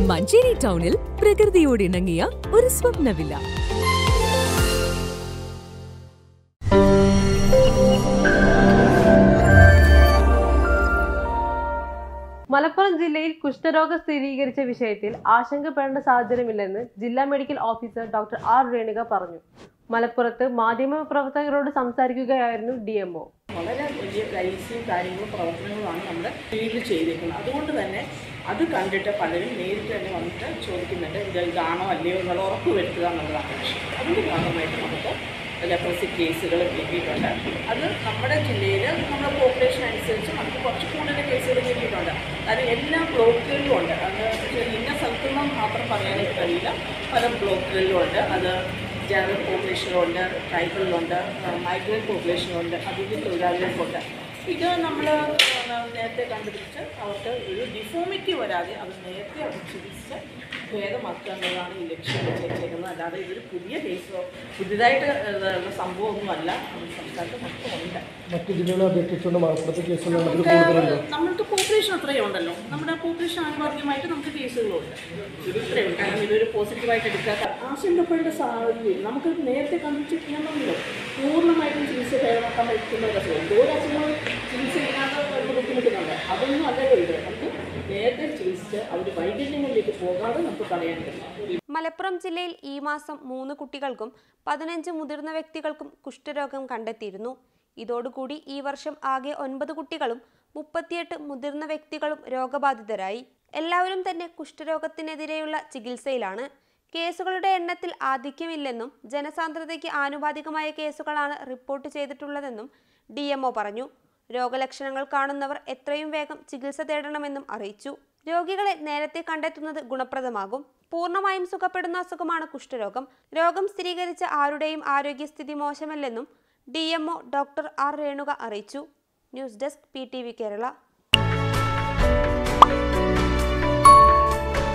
മഞ്ചേരി ടൗണിൽ പ്രകൃതിയോട് ഇണങ്ങിയ ഒരു സ്വപ്ന വില്ല മലപ്പുറം ജില്ലയിൽ കുഷ്ഠരോഗം സ്ഥിരീകരിച്ച വിഷയത്തിൽ ആശങ്കപ്പെടേണ്ട സാഹചര്യമില്ലെന്ന് ജില്ലാ medical officer doctor R Renuka പറഞ്ഞു മലപ്പുറത്ത് മാധ്യമപ്രവർത്തകരോട് സംസാരിക്കുകയായിരുന്നു ഡി എംഒ വളരെ വലിയ ലൈസും കാര്യങ്ങളും പ്രവർത്തനങ്ങളുമാണ് നമ്മുടെ ഫീൽഡിൽ ചെയ്തേക്കുന്നത് അതുകൊണ്ട് തന്നെ അത് കണ്ടിട്ട് പലരും നേരിട്ട് തന്നെ വന്നിട്ട് ചോദിക്കുന്നുണ്ട് ഇത് ഇതാണോ അല്ലയോ എന്നുള്ള ഉറപ്പ് വരുത്തുക എന്നുള്ളതാണ് ലക്ഷ്യം അതിൻ്റെ ഭാഗമായിട്ട് നമുക്ക് ലെപ്രസി കേസുകൾ കിട്ടിയിട്ടുണ്ട് അത് നമ്മുടെ ജില്ലയിൽ നമ്മുടെ പോപ്പുലേഷൻ അനുസരിച്ച് നമുക്ക് കുറച്ച് കൂടുതൽ കേസുകൾ കിട്ടിയിട്ടുണ്ട് കാരണം എല്ലാ ബ്ലോക്കുകളിലും ഉണ്ട് അത് ഇന്ന സ്ഥലത്തുനിന്നും മാത്രം പറയാനായിട്ട് കഴിയില്ല പല ബ്ലോക്കുകളിലും ഉണ്ട് അത് ജനറൽ പോപ്പുലേഷനുണ്ട് ട്രൈബലിലുണ്ട് മൈഗ്രൻ്റ് പോപ്പുലേഷനുണ്ട് അതിഥി തൊഴിലാളികൾക്കുണ്ട് ഇത് നമ്മൾ നേരത്തെ കണ്ടുപിടിച്ച് അവർക്ക് ഒരു ഡിഫോമിറ്റി വരാതെ അത് നേരത്തെ അവർ ചികിത്സിച്ച് ഭേദമാക്കുക എന്നുള്ളതാണ് ഈ ലക്ഷ്യം വെച്ചേക്കുന്നത് അല്ലാതെ ഇതൊരു പുതിയ കേസോ പുതിയതായിട്ട് ഉള്ള സംഭവമൊന്നുമല്ല അത് സംസ്ഥാനത്ത് മൊത്തമുണ്ട് മറ്റു ജില്ലകളെ അപേക്ഷിച്ചുകൊണ്ട് മലപ്പുറത്തെ കേസുകൾ അതിൽ നമുക്ക് കൂടുതലുണ്ടോ നമ്മൾക്ക് പോപ്പുലേഷൻ അത്രയും ഉണ്ടല്ലോ നമ്മുടെ പോപ്പുലേഷൻ ആനുപാതികമായിട്ട് നമുക്ക് കേസുകളുണ്ട് ഇത്രയും കാരണം ഇതൊരു പോസിറ്റീവായിട്ട് എടുക്കാത്ത ആശങ്കപ്പെടേണ്ട സാഹചര്യം നമുക്ക് നേരത്തെ കണ്ടുപിടിച്ചിട്ടുണ്ടെങ്കിലോ പൂർണ്ണമായിട്ടും ചികിത്സ ഭേദമാക്കാൻ പറ്റുന്ന ഒരു അസുഖം എന്തോ ഒരു അസുഖങ്ങൾ ചികിത്സ ഇല്ലാതെ വരുന്ന ബുദ്ധിമുട്ടുന്നുണ്ട് അതൊന്നും അല്ലല്ലോ ഇത് നമുക്ക് നേരത്തെ ചികിത്സിച്ച് അവർ വൈകല്യങ്ങളിലേക്ക് പോകാതെ നമുക്ക് തടയാൻ പറ്റും മലപ്പുറം ജില്ലയിൽ ഈ മാസം മൂന്ന് കുട്ടികൾക്കും പതിനഞ്ച് മുതിർന്ന വ്യക്തികൾക്കും കുഷ്ഠരോഗം കണ്ടെത്തിയിരുന്നു ഇതോടുകൂടി ഈ വർഷം ആകെ ഒൻപത് കുട്ടികളും മുപ്പത്തിയെട്ട് മുതിർന്ന വ്യക്തികളും രോഗബാധിതരായി എല്ലാവരും തന്നെ കുഷ്ഠരോഗത്തിനെതിരെയുള്ള ചികിത്സയിലാണ് കേസുകളുടെ എണ്ണത്തിൽ ആധിക്യമില്ലെന്നും ജനസാന്ദ്രതയ്ക്ക് ആനുപാതികമായ കേസുകളാണ് റിപ്പോർട്ട് ചെയ്തിട്ടുള്ളതെന്നും ഡി പറഞ്ഞു രോഗലക്ഷണങ്ങൾ കാണുന്നവർ എത്രയും വേഗം ചികിത്സ തേടണമെന്നും അറിയിച്ചു രോഗികളെ നേരത്തെ കണ്ടെത്തുന്നത് ഗുണപ്രദമാകും പൂർണ്ണമായും സുഖപ്പെടുന്ന അസുഖമാണ് കുഷ്ഠരോഗം രോഗം സ്ഥിരീകരിച്ച ആരുടെയും ആരോഗ്യസ്ഥിതി മോശമല്ലെന്നും ഡി ഡോക്ടർ ആർ രേണുക അറിയിച്ചു ന്യൂസ് ഡെസ്ക് പി കേരള